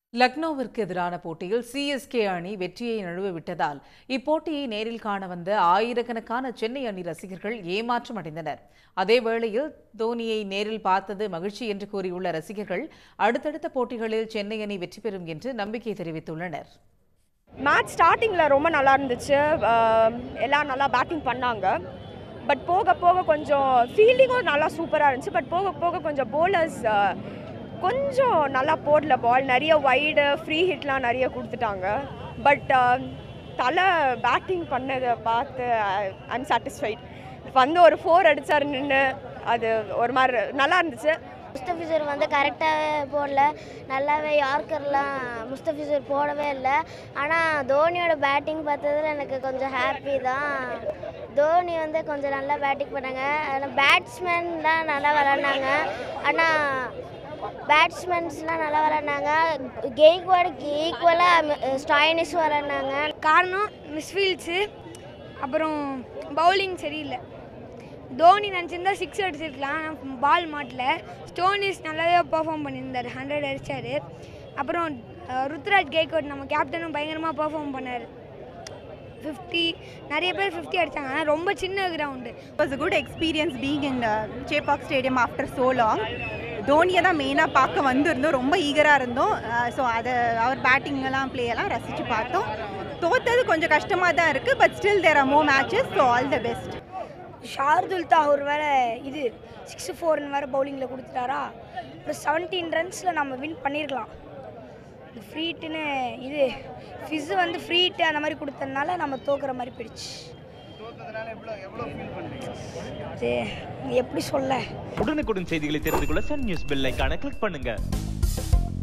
லக்னோவிற்கு எதிரான போட்டியில் சிஎஸ்கே அணி வெற்றியை நழுவ விட்டதால் இப்போட்டியை நேரில் காண வந்த ஆயிரக்கணக்கான சென்னை அணி ரசிகர்கள் ஏமாற்றம் அடைந்தனர் அதேவேளையில் தோனியை நேரில் பார்த்தது மகிழ்ச்சி என்று கூறியுள்ள ரசிகர்கள் அடுத்தடுத்த போட்டிகளில் சென்னை அணி வெற்றி பெறும் என்று நம்பிக்கை தெரிவித்துள்ளனர் மேட்ச் ஸ்டார்டிங்கில் ரொம்ப நல்லா இருந்துச்சு அஹ் எல்லாம் நல்லா பேட்டிங் பண்ணாங்க பட் போக போக கொஞ்சம் ஃபீல்டிங்கும் நல்லா சூப்பராக இருந்துச்சு பட் போக போக கொஞ்சம் போலர்ஸ் கொஞ்சம் நல்லா போடல பால் நிறைய வைடு ஃப்ரீ ஹிட்லாம் நிறைய கொடுத்துட்டாங்க பட் தலை பேட்டிங் பண்ணதை பார்த்து ஐம் சாட்டிஸ்ஃபைட் வந்து ஒரு ஃபோர் அடிச்சார் நின்று அது ஒரு மாதிரி நல்லா இருந்துச்சு முஸ்தபிசர் வந்து கரெக்டாகவே போடல நல்லாவே யார்க்கர்லாம் முஸ்தபிசர் போடவே இல்லை ஆனால் தோனியோட பேட்டிங் பார்த்ததுல எனக்கு கொஞ்சம் ஹாப்பி தான் தோனி வந்து கொஞ்சம் நல்லா பேட்டிங் பண்ணாங்க ஆனால் பேட்ஸ்மேன் தான் நல்லா விளாட்னாங்க ஆனால் பேட்ஸ்மேன்ஸ்லாம் நல்லா விளாட்னாங்க கெய்க்வாடுக்கு ஈக்குவலாக ஸ்டாயினிஸ் விளாட்னாங்க காரணம் மிஸ்ஃபீல்ட்ஸு அப்புறம் பவுலிங் சரியில்லை தோனி நினச்சிருந்தா சிக்ஸ் அடிச்சிருக்கலாம் ஆனால் பால் மாட்டல ஸ்டோனிஸ் நல்லாவே பெர்ஃபார்ம் பண்ணியிருந்தார் ஹண்ட்ரட் அடித்தார் அப்புறம் அஹ், ருத்ராஜ் கேக்வாட் நம்ம கேப்டனும் பயங்கரமாக பெர்ஃபார்ம் பண்ணார் ஃபிஃப்டி நிறைய பேர் ஃபிஃப்டி அடித்தாங்க ஆனால் ரொம்ப சின்ன ground It was a good experience being in uh, Chepauk Stadium after so long. தோனியை தான் மெயினாக பார்க்க வந்திருந்தோம் ரொம்ப ஈகராக இருந்தோம் ஸோ அதை அவர் பேட்டிங்கெல்லாம் எல்லாம் ரசித்து பார்த்தோம் தோத்தது கொஞ்சம் கஷ்டமாக தான் இருக்குது but still there are more matches so all the best Shardul Thakur வேற இது சிக்ஸ் ஃபோர்னு வேறு பவுலிங்கில் கொடுத்துட்டாரா அப்புறம் செவன்டீன் ரன்ஸில் நம்ம வின் பண்ணியிருக்கலாம் இந்த ஃப்ரீட்டுன்னு இது ஃபிஸ் வந்து ஃப்ரீட்டு அந்த மாதிரி கொடுத்ததுனால நம்ம தோக்குற மாதிரி போயிடுச்சு அது எப்படி சொல்ல உடனுக்குடன் செய்திகளை தெரிந்து கொள்ள சன் நியூஸ் பெல் ஐகானை கிளிக் பண்ணுங்க